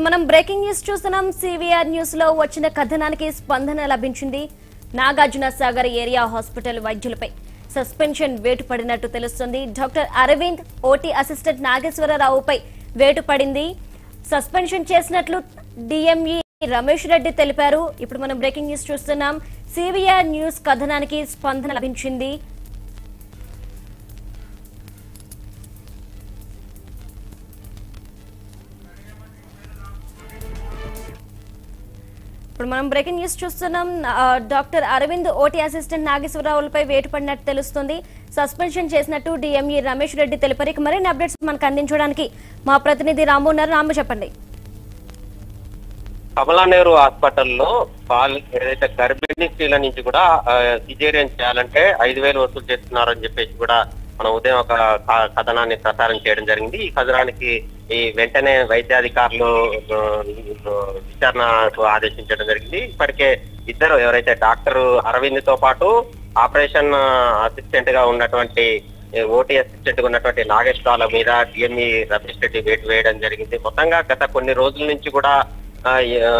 మనం breaking news చూస్తున్నాం CVR news లో వచ్చిన కథనానికి స్పందన లభించింది నాగార్జున సాగర్ ఏరియా హాస్పిటల్ వైద్యులపై సస్పెన్షన్ వేటు పడినట్టు తెలుస్తుంది డాక్టర్ అరవింద్ ఓటీ అసిస్టెంట్ నాగేశ్వరరావుపై వేటు పడింది సస్పెన్షన్ చేసినట్లు డిఎంఈ రమేష్ రెడ్డి తెలిపారు ఇప్పుడు మనం బ్రేకింగ్ న్యూస్ చూస్తున్నాం సివిఆర్ న్యూస్ కథనానికి స్పందన లభించింది ఇప్పుడు మనం బ్రేకింగ్ న్యూస్ చూస్తున్నాం ఆ, డాక్టర్ అరవింద్ ఓటీ అసిస్టెంట్ నాగేశ్వరరావులపై వేటు పడినట్టు తెలుస్తుంది సస్పెన్షన్ చేసినట్టు డిఎంఈ రమేష్ రెడ్డి తెలిపారు ఇక మరిన్ని అప్డేట్స్ మనకు అందించడానికి మా ప్రతినిధి రాము ఉన్నారు రాము చెప్పండి కమలా నెహ్రూ హాస్పిటల్లో పాల్ ఏదైతే గర్భిణీ స్త్రీల నుంచి కూడా సిజేరియన్ చేయాలంటే ఐదు వేలు వసూలు చేస్తున్నారని చెప్పేసి కూడా మనం ఉదయం ఒక క- కథనాన్ని ప్రసారం చేయడం జరిగింది ఈ కథనానికి ఈ వెంటనే వైద్యాధికారులు ఆ, విచారణకు ఆదేశించడం జరిగింది ఇప్పటికే ఇద్దరు ఎవరైతే డాక్టర్ అరవింద్ తో పాటు ఆపరేషన్ అసిస్టెంట్ గా ఉన్నటువంటి ఓటీ అసిస్టెంట్ గా ఉన్నటువంటి నాగేశ్వరాల మీద డిఎంఈ రమేష్ రెడ్డి వేటు వేయడం జరిగింది మొత్తంగా గత కొన్ని రోజుల నుంచి కూడా ఆ, ఈ, ఆ,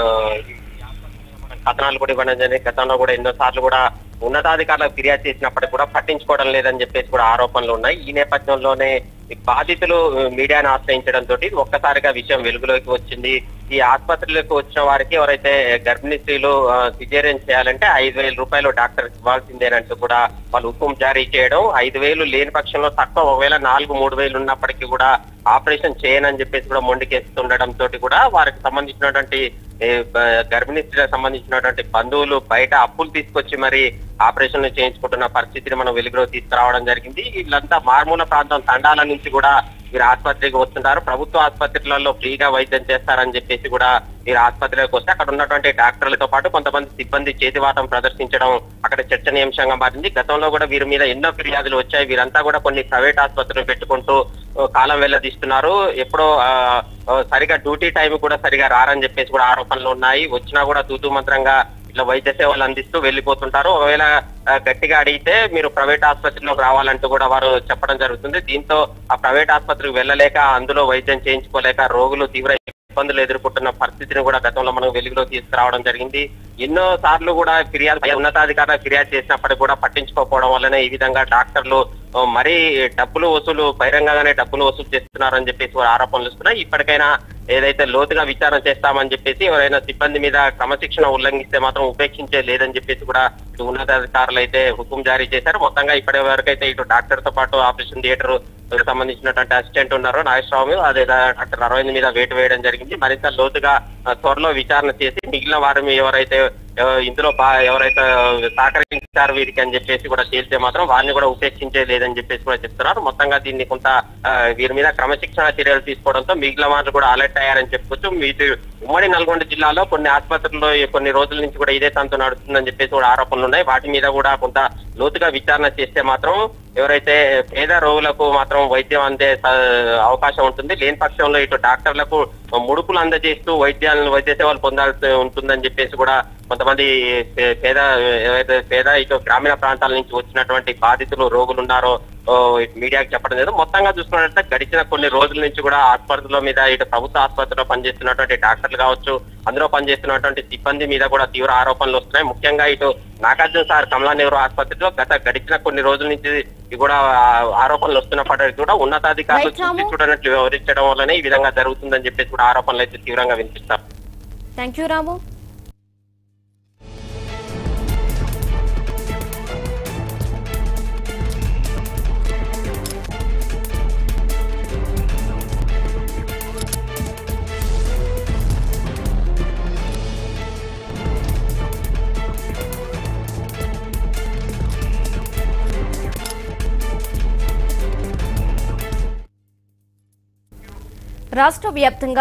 కథనాలు కూడా ఇవ్వడం జరిగింది గతంలో కూడా ఎన్నో సార్లు కూడా ఉన్నతాధికారులకు ఫిర్యాదు చేసినప్పటికీ కూడా పట్టించుకోవడం లేదని చెప్పేసి కూడా ఆరోపణలు ఉన్నాయి ఈ నేపథ్యంలోనే ఈ బాధితులు మీడియాను ఆశ్రయించడం తోటి ఒక్కసారిగా విషయం వెలుగులోకి వచ్చింది ఈ ఆసుపత్రులకు వచ్చిన వారికి ఎవరైతే గర్భిణీ స్త్రీలు సిజేరియన్ చేయాలంటే ఐదు వేల రూపాయలు డాక్టర్ ఇవ్వాల్సిందేనంటూ కూడా వాళ్ళు హుకుం జారీ చేయడం ఐదు వేలు లేని పక్షంలో తక్కువ ఒకవేళ నాలుగు మూడు వేలు ఉన్నప్పటికీ కూడా ఆపరేషన్ చేయనని చెప్పేసి కూడా మొండికేస్తుండడం తోటి కూడా వారికి సంబంధించినటువంటి ఏ, బ- గర్భిణీ స్త్రీలకు సంబంధించినటువంటి బంధువులు బయట అప్పులు తీసుకొచ్చి మరి ఆపరేషన్ చేయించుకుంటున్న పరిస్థితిని మనం వెలుగులో తీసుకురావడం జరిగింది వీళ్ళంతా మారుమూల ప్రాంతం తండాల నుంచి కూడా వీరు ఆసుపత్రికి వస్తుంటారు ప్రభుత్వ ఆసుపత్రులలో ఫ్రీగా వైద్యం చేస్తారని చెప్పేసి కూడా వీరు ఆసుపత్రికి వస్తే అక్కడ ఉన్నటువంటి డాక్టర్లతో పాటు కొంతమంది సిబ్బంది చేతివాటం ప్రదర్శించడం అక్కడ చర్చనీయాంశంగా మారింది గతంలో కూడా వీరి మీద ఎన్నో ఫిర్యాదులు వచ్చాయి వీరంతా కూడా కొన్ని ప్రైవేట్ ఆసుపత్రులు పెట్టుకుంటూ ఓ, కాలం వెళ్ళదీస్తున్నారు ఎప్పుడో ఆ, ఆ, సరిగా డ్యూటీ టైం కూడా సరిగా రారని చెప్పేసి కూడా ఆరోపణలు ఉన్నాయి వచ్చినా కూడా తూతూ మంత్రంగా ఇట్లా వైద్య సేవలు అందిస్తూ వెళ్ళిపోతుంటారు ఒకవేళ ఆ, గట్టిగా అడిగితే మీరు ప్రైవేట్ ఆసుపత్రిలోకి రావాలంటూ కూడా వారు చెప్పడం జరుగుతుంది దీంతో ఆ ప్రైవేట్ ఆసుపత్రికి వెళ్ళలేక అందులో వైద్యం చేయించుకోలేక రోగులు తీవ్ర ఇబ్బందులు ఎదుర్కొంటున్న పరిస్థితిని కూడా గతంలో మనం వెలుగులో తీసుకురావడం జరిగింది ఎన్నో సార్లు కూడా ఫిర్యాదు పై ఉన్నతాధికారుల ఫిర్యాదు చేసినప్పటికీ కూడా పట్టించుకోకపోవడం వల్లనే ఈ విధంగా డాక్టర్లు ఆ, మరీ డబ్బులు వసూలు బహిరంగంగానే డబ్బులు వసూలు చేస్తున్నారని చెప్పేసి వారు ఆరోపణలు ఇస్తున్నాయి ఇప్పటికైనా ఏదైతే లోతుగా విచారణ చేస్తామని చెప్పేసి ఎవరైనా సిబ్బంది మీద క్రమశిక్షణ ఉల్లంఘిస్తే మాత్రం ఉపేక్షించే లేదని చెప్పేసి కూడా ఇటు ఉన్నతాధికారులు అయితే హుకుం జారీ చేశారు మొత్తంగా ఇప్పటి వరకు అయితే ఇటు డాక్టర్ తో పాటు ఆపరేషన్ థియేటర్ సంబంధించినటువంటి అసిస్టెంట్ ఉన్నారు నాగేశ్వరరావు మీద అదే డాక్టర్ అరవింద్ మీద వేటు వేయడం జరిగింది మరింత లోతుగా ఆ, త్వరలో విచారణ చేసి మిగిలిన వారి మీద ఎవరైతే ఆ, ఇందులో బా ఎవరైతే సహకరించారు వీరికి అని చెప్పేసి కూడా తేలితే మాత్రం వారిని కూడా ఉపేక్షించే లేదని చెప్పేసి కూడా చెప్తున్నారు మొత్తంగా దీన్ని కొంత ఆ, వీరి మీద క్రమశిక్షణ చర్యలు తీసుకోవడంతో మిగిలిన వారు కూడా అలర్ట్ అయ్యారని చెప్పుకోవచ్చు మీది ఉమ్మడి నల్గొండ జిల్లాలో కొన్ని ఆసుపత్రుల్లో ఈ కొన్ని రోజుల నుంచి కూడా ఇదే తంతు నడుస్తుందని చెప్పేసి కూడా ఆరోపణలు ఉన్నాయి వాటి మీద కూడా కొంత లోతుగా విచారణ చేస్తే మాత్రం ఎవరైతే పేద రోగులకు మాత్రం వైద్యం అందే స- అవకాశం ఉంటుంది లేని పక్షంలో ఇటు డాక్టర్లకు ముడుపులు అందజేస్తూ వైద్యాలను వైద్య సేవలు పొందాల్సి ఉంటుందని చెప్పేసి కూడా కొంతమంది పే- పేద ఏవైతే పేద ఇటు గ్రామీణ ప్రాంతాల నుంచి వచ్చినటువంటి బాధితులు రోగులు ఉన్నారో ఓ, ఇటు మీడియాకి చెప్పడం లేదు మొత్తంగా చూసుకున్నట్లయితే గడిచిన కొన్ని రోజుల నుంచి కూడా ఆసుపత్రుల మీద ఇటు ప్రభుత్వ ఆసుపత్రిలో పనిచేస్తున్నటువంటి డాక్టర్లు కావచ్చు అందులో పనిచేస్తున్నటువంటి సిబ్బంది మీద కూడా తీవ్ర ఆరోపణలు వస్తున్నాయి ముఖ్యంగా ఇటు నాగార్జున సార్ కమలా నెహ్రూ ఆసుపత్రిలో గత గడిచిన కొన్ని రోజుల నుంచి ఇవి కూడా ఆ- ఆరోపణలు వస్తున్నప్పటికీ కూడా ఉన్నతాధికారులు Right, రాము. చూసి చూడనట్లు వివరించడం వల్లనే ఈ విధంగా జరుగుతుందని చెప్పేసి కూడా ఆరోపణలు అయితే తీవ్రంగా వినిపిస్తారు థ్యాంక్ యూ రాము రాష్ట్ర వ్యాప్తంగా